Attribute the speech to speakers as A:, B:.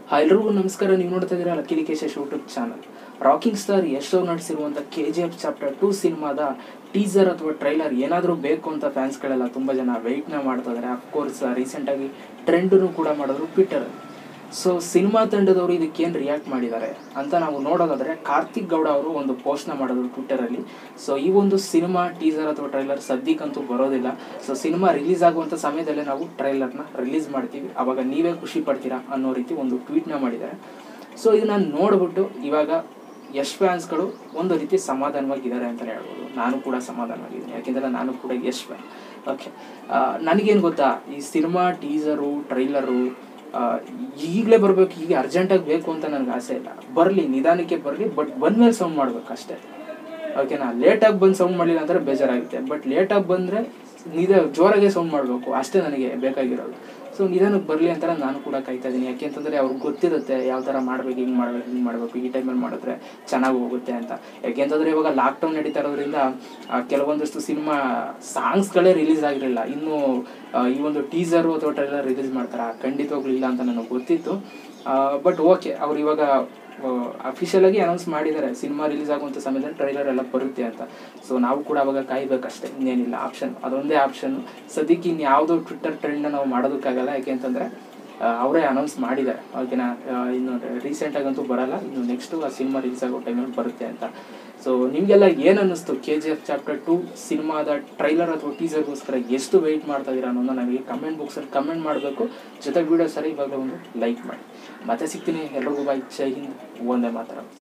A: hi ಎಲ್ರಿಗೂ ನಮಸ್ಕಾರ ನೀವು ನೋಡ್ತಾ ಇದ್ದೀರಾ ಲಕ್ಕಿ ಕೇಶೇಶ್ YouTube channel rocking star Yash ಅವ್ರು ನಟಿಸಿರುವಂಥ K G F chapter two ಸಿನಿಮಾದ ಟೀಸರ್ ಅಥವಾ ಟ್ರೈಲರ್ ಏನಾದರೂ ಬೇಕು ಅಂತ ಫ್ಯಾನ್ಸ್ಗಳೆಲ್ಲ ತುಂಬ ಜನ ವೆಯ್ಟ್ನ ಮಾಡ್ತಾ ಇದ್ದಾರೆ ಅಫ್ಕೋರ್ಸ್ ರೀಸೆಂಟಾಗಿ ಟ್ರೆಂಡನ್ನು ಕೂಡ ಮಾಡಿದ್ರು ಟ್ವಿಟ್ಟರಲ್ಲಿ ಸೊ ಸಿನಿಮಾ ತಂಡದವರು ಇದಕ್ಕೇನು ರಿಯಾಕ್ಟ್ ಮಾಡಿದ್ದಾರೆ ಅಂತ ನಾವು ನೋಡೋದಾದರೆ ಕಾರ್ತಿಕ್ ಗೌಡ ಅವರು ಒಂದು ಪೋಸ್ಟ್ನ ಮಾಡಿದ್ರು ಟ್ವಿಟ್ಟರಲ್ಲಿ ಸೊ ಈ ಒಂದು ಸಿನಿಮಾ ಟೀಸರ್ ಅಥವಾ ಟ್ರೈಲರ್ ಸದ್ಯಕ್ಕಂತೂ ಬರೋದಿಲ್ಲ ಸೊ ಸಿನಿಮಾ ರಿಲೀಸ್ ಆಗುವಂಥ ಸಮಯದಲ್ಲೇ ನಾವು ಟ್ರೈಲರ್ನ ರಿಲೀಸ್ ಮಾಡ್ತೀವಿ ಅವಾಗ ನೀವೇ ಖುಷಿ ಪಡ್ತೀರಾ ಅನ್ನೋ ರೀತಿ ಒಂದು ಟ್ವೀಟ್ನ ಮಾಡಿದ್ದಾರೆ ಸೊ ಇದನ್ನ ನೋಡ್ಬಿಟ್ಟು ಇವಾಗ ಯಶ್ ಫ್ಯಾನ್ಸ್ಗಳು ಒಂದು ರೀತಿ ಸಮಾಧಾನವಾಗಿದ್ದಾರೆ ಅಂತಲೇ ಹೇಳ್ಬೋದು ನಾನು ಕೂಡ ಸಮಾಧಾನವಾಗಿದ್ದೀನಿ ಯಾಕೆಂದರೆ ನಾನು ಕೂಡ ಯಶ್ ಫ್ಯಾನ್ ಓಕೆ ನನಗೇನು ಗೊತ್ತಾ ಈ ಸಿನಿಮಾ ಟೀಸರು ಟ್ರೈಲರು ಈಗಲೇ ಬರಬೇಕು ಈಗ ಅರ್ಜೆಂಟಾಗಿ ಬೇಕು ಅಂತ ನನಗೆ ಆಸೆ ಇಲ್ಲ ಬರಲಿ ನಿಧಾನಕ್ಕೆ ಬರಲಿ ಬಟ್ ಬಂದ್ಮೇಲೆ ಸೌಂಡ್ ಮಾಡ್ಬೇಕು ಅಷ್ಟೇ ಓಕೆನಾ ಲೇಟಾಗಿ ಬಂದು ಸೌಂಡ್ ಮಾಡಲಿಲ್ಲ ಅಂದರೆ ಬೇಜಾರಾಗುತ್ತೆ ಬಟ್ ಲೇಟಾಗಿ ಬಂದರೆ ನಿಧ ಜೋರಾಗೆ ಸೌಂಡ್ ಮಾಡಬೇಕು ಅಷ್ಟೇ ನನಗೆ ಬೇಕಾಗಿರೋದು ಸೊ ನಿಧಾನಕ್ಕೆ ಬರಲಿ ಅಂತ ನಾನು ಕೂಡ ಕಾಯ್ತಾ ಇದ್ದೀನಿ ಯಾಕೆಂತಂದರೆ ಅವ್ರಿಗೆ ಗೊತ್ತಿರುತ್ತೆ ಯಾವ ಥರ ಮಾಡಬೇಕು ಹಿಂಗೆ ಮಾಡಬೇಕು ಹಿಂಗೆ ಮಾಡಬೇಕು ಈ ಟೈಮಲ್ಲಿ ಮಾಡಿದ್ರೆ ಚೆನ್ನಾಗಿ ಹೋಗುತ್ತೆ ಅಂತ ಯಾಕೆಂತಂದರೆ ಇವಾಗ ಲಾಕ್ಡೌನ್ ನಡೀತಾ ಇರೋದ್ರಿಂದ ಆ, ಕೆಲವೊಂದಷ್ಟು ಸಿನಿಮಾ ಸಾಂಗ್ಸ್ಗಳೇ ರಿಲೀಸ್ ಆಗಿರಲಿಲ್ಲ ಇನ್ನು ಆ, ಈ ಒಂದು ಟೀಸರು ಅಥವಾ ಟ್ರೈಲರ್ ರಿಲೀಸ್ ಮಾಡ್ತಾರೆ ಖಂಡಿತವಾಗ್ಲೂ ಇಲ್ಲ ಅಂತ ನನಗೆ ಗೊತ್ತಿತ್ತು ಬಟ್ ಓಕೆ ಅವ್ರು ಇವಾಗ ಅಫಿಷಿಯಲ್ ಆಗಿ ಅನೌನ್ಸ್ ಮಾಡಿದ್ದಾರೆ ಸಿನಿಮಾ ರಿಲೀಸ್ ಆಗುವಂಥ ಸಮಯದಲ್ಲಿ ಟ್ರೈಲರ್ ಎಲ್ಲ ಬರುತ್ತೆ ಅಂತ ಸೊ ನಾವು ಕೂಡ ಅವಾಗ ಕಾಯ್ಬೇಕಷ್ಟೇ ಇನ್ನೇನಿಲ್ಲ ಆಪ್ಷನ್ ಅದೊಂದೇ ಆಪ್ಷನ್ ಸದ್ಯಕ್ಕೆ ಇನ್ನು ಯಾವುದೋ ಟ್ವಿಟ್ಟರ್ ಟ್ರೆಂಡ್ನ ನಾವು ಮಾಡೋದಕ್ಕಾಗಲ್ಲ ಯಾಕೆ ಅಂತಂದರೆ ಅವರೇ ಅನೌನ್ಸ್ ಮಾಡಿದ್ದಾರೆ ಓಕೆನಾ ಆ, ಇನ್ನು ರೀಸೆಂಟಾಗಂತೂ ಬರಲ್ಲ ಇನ್ನು ನೆಕ್ಸ್ಟು ಆ ಸಿನಿಮಾ ರಿಲೀಸ್ ಆಗೋ ಟೈಮಲ್ಲಿ ಬರುತ್ತೆ ಅಂತ ಸೊ ನಿಮಗೆಲ್ಲ ಏನು ಅನ್ನಿಸ್ತು K G F chapter two ಸಿನಿಮಾದ ಟ್ರೈಲರ್ ಅಥವಾ ಟೀಸರ್ಗೋಸ್ಕರ ಎಷ್ಟು ವೆಯ್ಟ್ ಮಾಡ್ತಾ ಇದ್ದೀರಾ ಅನ್ನೋದನ್ನ ನನಗೆ ಕಮೆಂಟ್ ಬಾಕ್ಸಲ್ಲಿ ಕಮೆಂಟ್ ಮಾಡಬೇಕು ಜೊತೆ ವಿಡಿಯೋ ಸರಿ ಇವಾಗ ಒಂದು ಲೈಕ್ ಮಾಡಿ ಮತ್ತೆ ಸಿಗ್ತೀನಿ ಎಲ್ರಿಗೂ ಬಾಯ್ ಜೈ ಹಿಂದ್ ಒಂದೇ ಮಾತಾಡ